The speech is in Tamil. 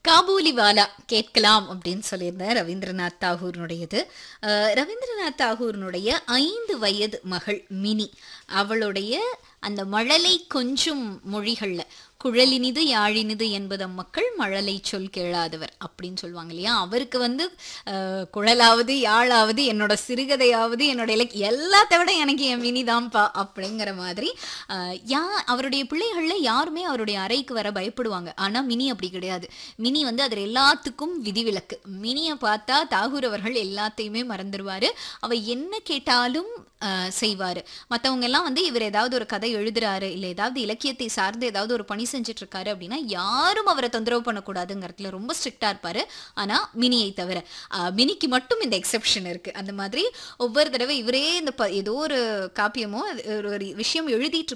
காபூலிவாலா கேட்கலாம் அப்படின்னு சொல்லியிருந்தேன் ரவீந்திரநாத் தாகூர்னுடையது அஹ், ரவீந்திரநாத் தாகூர்னுடைய ஐந்து வயது மகள் மினி அவளுடைய அந்த மழலை கொஞ்சும் மொழிகள்ல குழலினிது யாழினிது என்பதம் மக்கள் மழலை சொல் கேளாதவர் அப்படின்னு சொல்லுவாங்க இல்லையா அவருக்கு வந்து அஹ், குழலாவது யாழாவது என்னோட சிறுகதையாவது என்னோட இலக் எல்லாத்த விட எனக்கு என் மினி தான்ப்பா அப்படிங்கிற மாதிரி அஹ், யா அவருடைய பிள்ளைகள்ல யாருமே அவருடைய அறைக்கு வர பயப்படுவாங்க ஆனா மினி அப்படி கிடையாது மினி வந்து அதில் எல்லாத்துக்கும் விதிவிலக்கு மினியை பார்த்தா தாகூர் அவர்கள் எல்லாத்தையுமே மறந்துடுவாரு அவ என்ன கேட்டாலும் அஹ், செய்வாரு மத்தவங்க எல்லாம் வந்து இவர் ஏதாவது ஒரு கதை எழுதுறாரு இல்ல ஏதாவது இலக்கியத்தை சார்ந்து ஏதாவது ஒரு பணி செஞ்சுட்டு இருக்காரு அப்படின்னா யாரும் அவரை தொந்தரவு பண்ணக்கூடாதுங்கிறதுல ரொம்ப ஸ்ட்ரிக்டா இருப்பாரு ஆனா மினியை தவிர அஹ், மினிக்கு மட்டும் இந்த எக்ஸெப்ஷன் இருக்கு அந்த மாதிரி ஒவ்வொரு தடவை இவரே இந்த ப- ஏதோ ஒரு காப்பியமோ அது ஒரு ஒரு விஷயம் எழுதிட்டு